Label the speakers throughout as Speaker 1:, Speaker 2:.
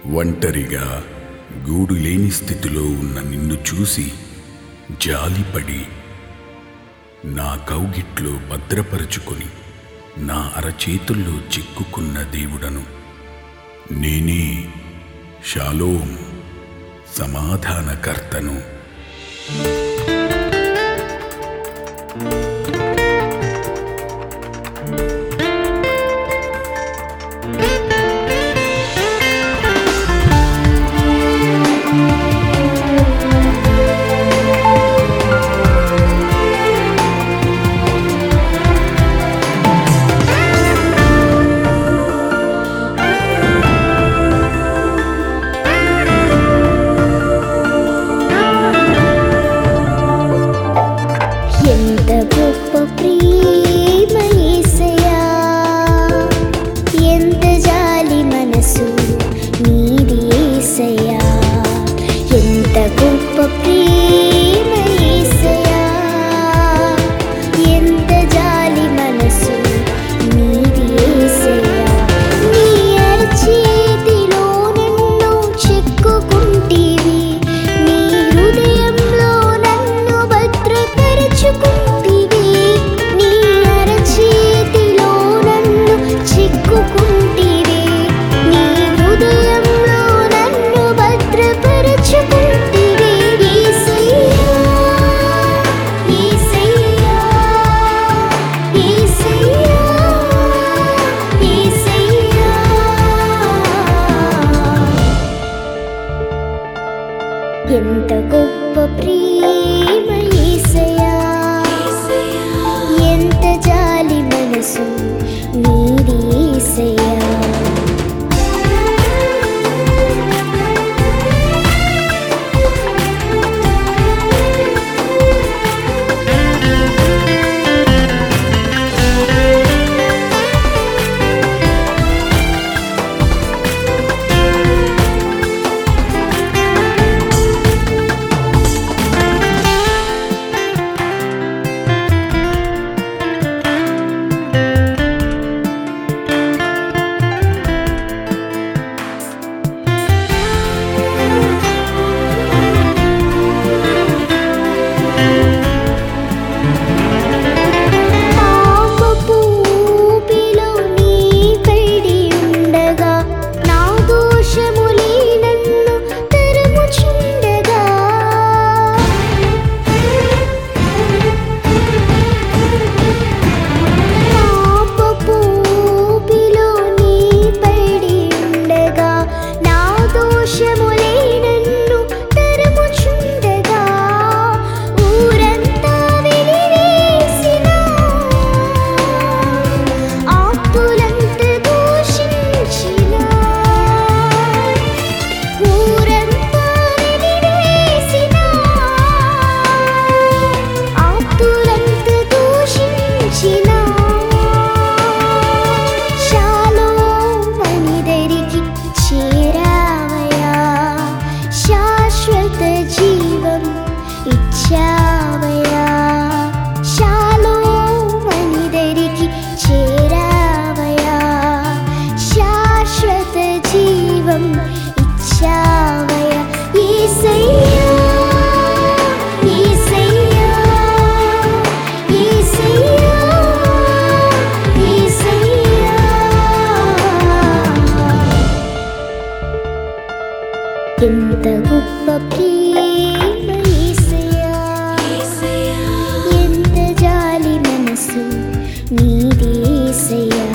Speaker 1: ఒంటరిగా గూడు లేని స్థితిలో ఉన్న నిన్ను చూసి జాలిపడి నా కౌగిట్లో భద్రపరుచుకొని నా అరచేతుల్లో చిక్కుకున్న దేవుడను నేనే షాలోం సమాధానకర్తను
Speaker 2: ఎంత గొప్ప ప్రేమ యేసయ్యా ఎంత జాలి మనసు నీది యేసయ్యా ఎంత గొప్ప ప్రేమ యేసయ్యా ఎంత జాలి మనసు నీది యేసయ్యా నీ అరచేతిలో నన్ను చెక్కుకుంటివి నీ హృదయంలో నన్ను భద్రపరచుకుంటివి నీ అరచేతిలో నన్ను చెక్కుకుంటివి నీ హృదయంలో నన్ను భద్రపరచుకుంటివి యేసయ్యా యేసయ్యా యేసయ్యా యేసయ్యా ఎంత గొప్ప ప్రేమ యేసయ్యా ఎంత జాలి మనసు నీది యేసయ్యా పాపపు ఊపిలో నీ పడి ఉండగా నా దోషములే నన్ను తరుముచుండగా పాపపు ఊపిలో నీ పడి ఉండగా నా దోషములే నన్ను తరుముచుండగా ఊరంతా వెలివేసినా ఆత్తులంత దూషించినా ఊరంతా వెలివేసినా ఆత్తులంత దూషించినా శాలోమనిదరికి చేరావయా శాశ్వత జీవం ఇచ్చావయా శాలోమనిదరికి చేరావయా శాశ్వత జీవం ఇచ్చావయా యేసయ్యా యేసయ్యా యేసయ్యా యేసయ్యా ఎంత గొప్ప ప్రేమ యేసయ్యా ఎంత జాలి మనసు నీది యేసయ్యా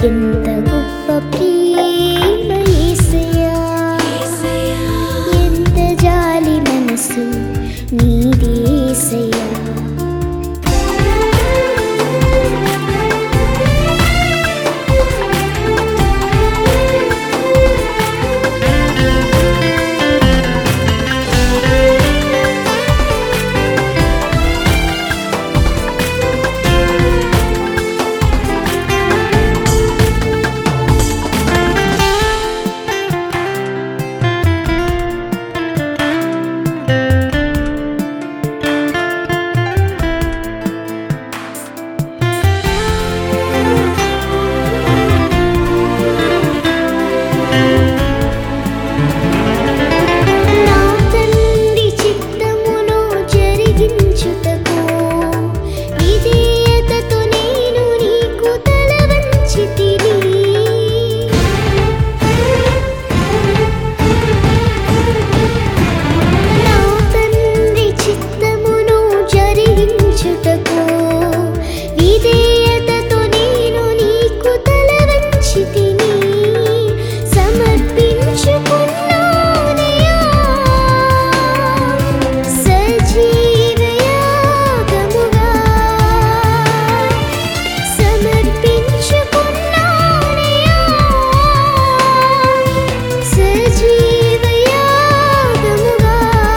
Speaker 2: ఎంత గొప్ప ప్రేమ యేసయ్యా ఎంత జాలి మనసు నీదేసయ్యా నా తండ్రి చిత్తమును జరిగించుటకు విధేయతతో నేను నీకు తల వంచితిని నా తండ్రి చిత్తమును జరిగించుటకు విధేయతతో నేను నీకు తల వంచితిని సమర్పించుకున్నానయ్యా సజీవయాగముగా సమర్పించుకున్నానయ్యా సజీవయాగముగా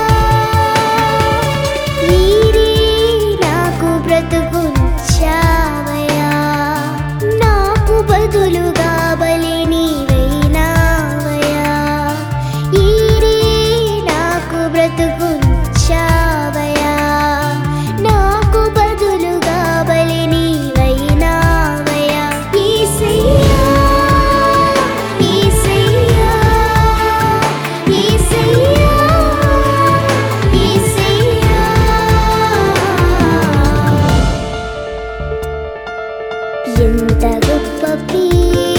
Speaker 2: నీరే నాకు బ్రతుకునిచ్చావయ్యా నాకు బదులుగా బలి నీవైనావయ్యా ఈరే నాకు బ్రతుకునిచ్చావయ్యా నాకు బదులుగా బలి నీవైనావయ్యా యేసయ్యా యేసయ్యా యేసయ్యా యేసయ్యా ఎంత గొప్ప ప్రేమ